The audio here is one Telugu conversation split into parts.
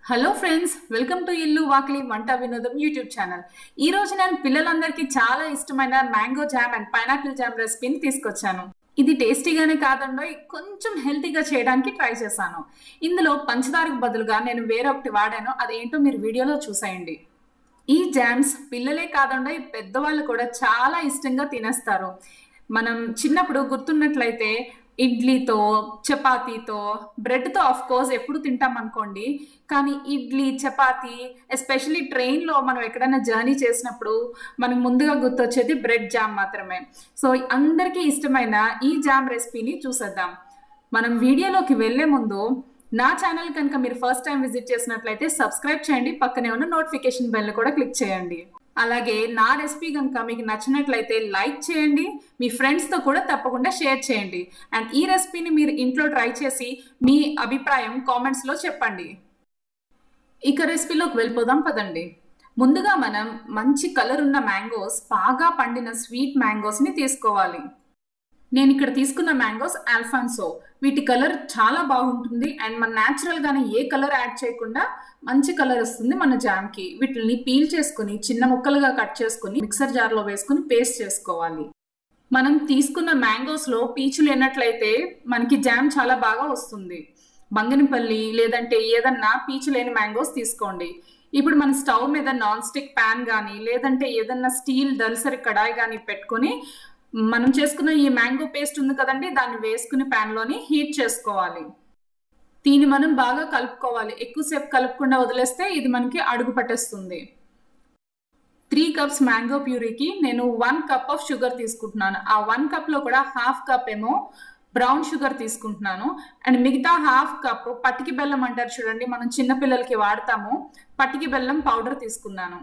హలో ఫ్రెండ్స్ వెల్కమ్ టు ఇల్లు వాకిలి వంట వినోదం యూట్యూబ్ ఛానల్ ఈ రోజు నేను పిల్లలందరికీ చాలా ఇష్టమైన mango jam and pineapple jam రెసిపీని తీసుకొచ్చాను ఇది టేస్టీగానే కాదండో కొంచెం హెల్తీగా చేయడానికి ట్రై చేశాను ఇందులో పంచదారకు బదులుగా నేను వేరొకటి వాడాను అదేంటో మీరు వీడియోలో చూసేయండి ఈ జామ్స్ పిల్లలే కాదండో పెద్దవాళ్ళు కూడా చాలా ఇష్టంగా తినేస్తారు మనం చిన్నప్పుడు గుర్తున్నట్లయితే ఇడ్లీతో చపాతీతో బ్రెడ్తో ఆఫ్ కోర్స్ ఎప్పుడు తింటాం అనుకోండి కానీ ఇడ్లీ చపాతీ ఎస్పెషలీ ట్రైన్లో మనం ఎక్కడైనా జర్నీ చేసినప్పుడు మనకు ముందుగా గుర్తొచ్చేది బ్రెడ్ జామ్ మాత్రమే సో అందరికీ ఇష్టమైన ఈ జామ్ రెసిపీని చూసేద్దాం మనం వీడియోలోకి వెళ్లే ముందు నా ఛానల్ కనుక మీరు ఫస్ట్ టైం విజిట్ చేసినట్లయితే సబ్స్క్రైబ్ చేయండి పక్కనే ఉన్న నోటిఫికేషన్ బెల్ కూడా క్లిక్ చేయండి అలాగే నా రెసిపీ కనుక మీకు నచ్చినట్లయితే లైక్ చేయండి మీ ఫ్రెండ్స్తో కూడా తప్పకుండా షేర్ చేయండి అండ్ ఈ రెసిపీని మీరు ఇంట్లో ట్రై చేసి మీ అభిప్రాయం కామెంట్స్లో చెప్పండి ఇక రెసిపీలోకి వెళ్ళిపోదాం పదండి ముందుగా మనం మంచి కలర్ ఉన్న మ్యాంగోస్ బాగా పండిన స్వీట్ మ్యాంగోస్ని తీసుకోవాలి నేను ఇక్కడ తీసుకున్న మ్యాంగోస్ ఆల్ఫాన్సో వీటి కలర్ చాలా బాగుంటుంది అండ్ మన న్యాచురల్గానే ఏ కలర్ యాడ్ చేయకుండా మంచి కలర్ వస్తుంది మన జామ్కి వీటిని పీల్ చేసుకుని చిన్న ముక్కలుగా కట్ చేసుకుని మిక్సర్ జార్లో వేసుకుని పేస్ట్ చేసుకోవాలి మనం తీసుకున్న మ్యాంగోస్లో పీచు లేనట్లయితే మనకి జామ్ చాలా బాగా వస్తుంది బంగినపల్లి లేదంటే ఏదన్నా పీచు లేని మ్యాంగోస్ తీసుకోండి ఇప్పుడు మన స్టవ్ మీద నాన్ స్టిక్ ప్యాన్ కానీ లేదంటే ఏదన్నా స్టీల్ దల్సరి కడాయి కానీ పెట్టుకొని మనం చేసుకున్న ఈ మ్యాంగో పేస్ట్ ఉంది కదండి దాన్ని వేసుకుని ప్యాన్లోని హీట్ చేసుకోవాలి దీన్ని మనం బాగా కలుపుకోవాలి ఎక్కువసేపు కలుపుకుండా వదిలేస్తే ఇది మనకి అడుగు పట్టేస్తుంది త్రీ కప్స్ మ్యాంగో ప్యూరీకి నేను వన్ కప్ ఆఫ్ షుగర్ తీసుకుంటున్నాను ఆ వన్ కప్లో కూడా హాఫ్ కప్ ఏమో బ్రౌన్ షుగర్ తీసుకుంటున్నాను అండ్ మిగతా హాఫ్ కప్ పట్టికి బెల్లం అంటారు చూడండి మనం చిన్నపిల్లలకి వాడతాము పట్టికి బెల్లం పౌడర్ తీసుకున్నాను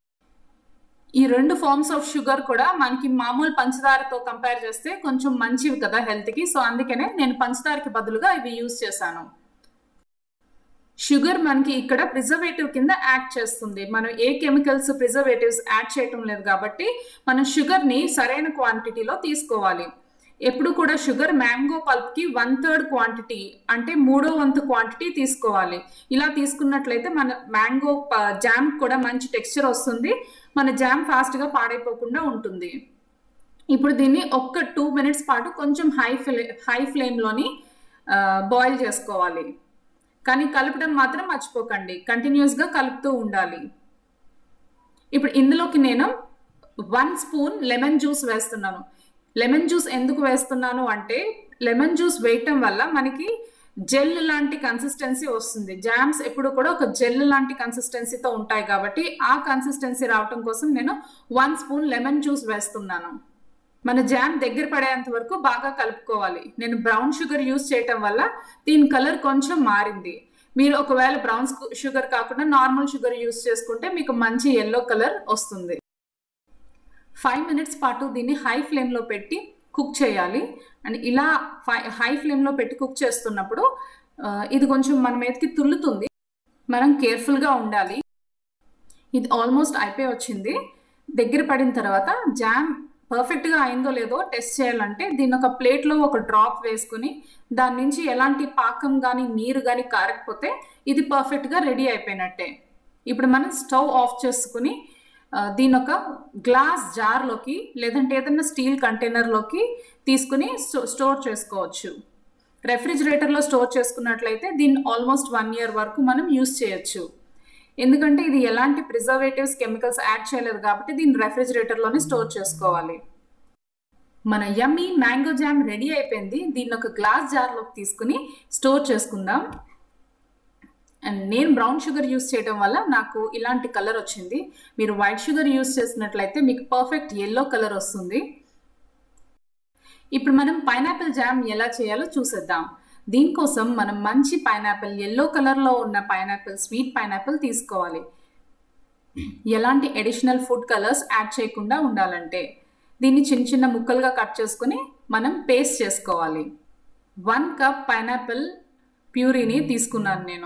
ఈ రెండు ఫార్మ్స్ ఆఫ్ షుగర్ కూడా మనకి మామూలు పంచదారతో కంపేర్ చేస్తే కొంచెం మంచివి కదా హెల్త్కి సో అందుకనే నేను పంచదారకి బదులుగా ఇవి యూజ్ చేశాను షుగర్ మనకి ఇక్కడ ప్రిజర్వేటివ్ కింద యాడ్ చేస్తుంది మనం ఏ కెమికల్స్ ప్రిజర్వేటివ్స్ యాడ్ చేయటం లేదు కాబట్టి మనం షుగర్ని సరైన క్వాంటిటీలో తీసుకోవాలి ఎప్పుడు కూడా షుగర్ మ్యాంగో పల్ప్కి వన్ థర్డ్ క్వాంటిటీ అంటే మూడో వంతు క్వాంటిటీ తీసుకోవాలి ఇలా తీసుకున్నట్లయితే మన మ్యాంగో జామ్ కూడా మంచి టెక్స్చర్ వస్తుంది మన జామ్ ఫాస్ట్గా పాడైపోకుండా ఉంటుంది ఇప్పుడు దీన్ని ఒక్క టూ మినిట్స్ పాటు కొంచెం హై ఫ్లే హై ఫ్లేమ్లోని బాయిల్ చేసుకోవాలి కానీ కలపడం మాత్రం మర్చిపోకండి కంటిన్యూస్గా కలుపుతూ ఉండాలి ఇప్పుడు ఇందులోకి నేను వన్ స్పూన్ లెమన్ జ్యూస్ వేస్తున్నాను లెమన్ జ్యూస్ ఎందుకు వేస్తున్నాను అంటే లెమన్ జ్యూస్ వేయటం వల్ల మనకి జెల్ లాంటి కన్సిస్టెన్సీ వస్తుంది జామ్స్ ఎప్పుడు కూడా ఒక జెల్ లాంటి కన్సిస్టెన్సీతో ఉంటాయి కాబట్టి ఆ కన్సిస్టెన్సీ రావటం కోసం నేను వన్ స్పూన్ లెమన్ జ్యూస్ వేస్తున్నాను మన జామ్ దగ్గర పడేంత వరకు బాగా కలుపుకోవాలి నేను బ్రౌన్ షుగర్ యూస్ చేయటం వల్ల దీని కలర్ కొంచెం మారింది మీరు ఒకవేళ బ్రౌన్ షుగర్ కాకుండా నార్మల్ షుగర్ యూస్ చేసుకుంటే మీకు మంచి ఎల్లో కలర్ వస్తుంది ఫైవ్ మినిట్స్ పాటు దీన్ని హై ఫ్లేమ్లో పెట్టి కుక్ చేయాలి అండ్ ఇలా ఫై హై ఫ్లేమ్లో పెట్టి కుక్ చేస్తున్నప్పుడు ఇది కొంచెం మన మీదకి తుల్లుతుంది మనం కేర్ఫుల్గా ఉండాలి ఇది ఆల్మోస్ట్ అయిపోయి వచ్చింది దగ్గర పడిన తర్వాత జామ్ పర్ఫెక్ట్గా అయిందో లేదో టెస్ట్ చేయాలంటే దీన్ని ఒక ప్లేట్లో ఒక డ్రాప్ వేసుకుని దాని నుంచి ఎలాంటి పాకం కానీ నీరు కానీ కారకపోతే ఇది పర్ఫెక్ట్గా రెడీ అయిపోయినట్టే ఇప్పుడు మనం స్టవ్ ఆఫ్ చేసుకుని దీని ఒక గ్లాస్ జార్లోకి లేదంటే ఏదైనా స్టీల్ కంటైనర్లోకి తీసుకుని స్టోర్ చేసుకోవచ్చు రెఫ్రిజిరేటర్లో స్టోర్ చేసుకున్నట్లయితే దీన్ని ఆల్మోస్ట్ వన్ ఇయర్ వరకు మనం యూస్ చేయొచ్చు ఎందుకంటే ఇది ఎలాంటి ప్రిజర్వేటివ్స్ కెమికల్స్ యాడ్ చేయలేదు కాబట్టి దీన్ని రెఫ్రిజిరేటర్లోనే స్టోర్ చేసుకోవాలి మన యమ్మీ మ్యాంగో జామ్ రెడీ అయిపోయింది దీన్ని ఒక గ్లాస్ జార్లోకి తీసుకుని స్టోర్ చేసుకుందాం అండ్ నేను బ్రౌన్ షుగర్ యూస్ చేయడం వల్ల నాకు ఇలాంటి కలర్ వచ్చింది మీరు వైట్ షుగర్ యూస్ చేసినట్లయితే మీకు పర్ఫెక్ట్ ఎల్లో కలర్ వస్తుంది ఇప్పుడు మనం పైనాపిల్ జామ్ ఎలా చేయాలో చూసేద్దాం దీనికోసం మనం మంచి పైనాపిల్ ఎల్లో కలర్లో ఉన్న పైనాపిల్ స్వీట్ పైనాపిల్ తీసుకోవాలి ఎలాంటి అడిషనల్ ఫుడ్ కలర్స్ యాడ్ చేయకుండా ఉండాలంటే దీన్ని చిన్న చిన్న ముక్కలుగా కట్ చేసుకుని మనం పేస్ట్ చేసుకోవాలి వన్ కప్ పైనాపిల్ ప్యూరీని తీసుకున్నాను నేను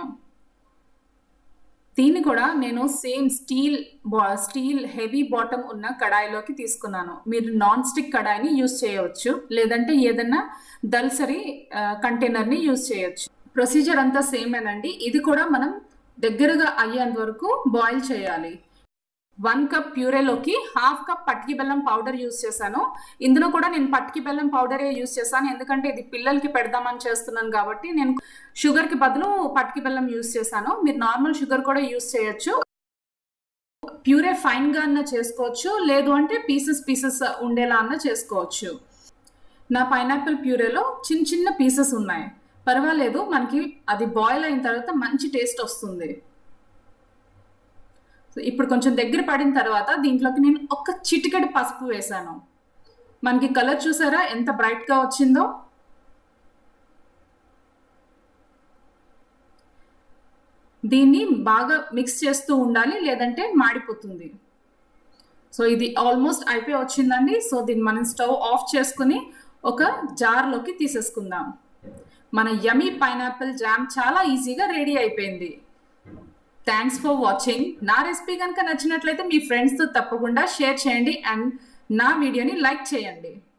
దీన్ని కూడా నేను same steel steel heavy bottom ఉన్న కడాయిలోకి తీసుకున్నాను మీరు నాన్ స్టిక్ కడాయిని యూజ్ చేయవచ్చు లేదంటే ఏదన్నా దల్సరి కంటైనర్ని యూజ్ చేయొచ్చు ప్రొసీజర్ అంతా సేమ్ ఏనండి ఇది కూడా మనం దగ్గరగా అయ్యేంత వరకు బాయిల్ చేయాలి వన్ కప్ ప్యూరేలోకి హాఫ్ కప్ పట్టికి బెల్లం పౌడర్ యూస్ చేశాను ఇందులో కూడా నేను పట్టికి బెల్లం పౌడరే యూస్ చేశాను ఎందుకంటే ఇది పిల్లలకి పెడదామని చేస్తున్నాను కాబట్టి నేను షుగర్కి బదులు పట్టికి బెల్లం యూస్ చేశాను మీరు నార్మల్ షుగర్ కూడా యూస్ చేయొచ్చు ప్యూరే ఫైన్గా అన్న చేసుకోవచ్చు లేదు అంటే పీసెస్ పీసెస్ ఉండేలా అన్న చేసుకోవచ్చు నా పైనాపిల్ ప్యూరేలో చిన్న చిన్న పీసెస్ ఉన్నాయి పర్వాలేదు మనకి అది బాయిల్ అయిన తర్వాత మంచి టేస్ట్ వస్తుంది ఇప్పుడు కొంచెం దగ్గర పడిన తర్వాత దీంట్లోకి నేను ఒక చిటికెడు పసుపు వేశాను మనకి కలర్ చూసారా ఎంత బ్రైట్గా వచ్చిందో దీన్ని బాగా మిక్స్ చేస్తూ ఉండాలి లేదంటే మాడిపోతుంది సో ఇది ఆల్మోస్ట్ అయిపోయి వచ్చిందండి సో దీన్ని మనం స్టవ్ ఆఫ్ చేసుకుని ఒక జార్లోకి తీసేసుకుందాం మన యమీ పైనాపిల్ జామ్ చాలా ఈజీగా రెడీ అయిపోయింది థ్యాంక్స్ ఫర్ వాచింగ్ నా రెసిపీ కనుక నచ్చినట్లయితే మీ ఫ్రెండ్స్తో తప్పకుండా షేర్ చేయండి అండ్ నా వీడియోని లైక్ చేయండి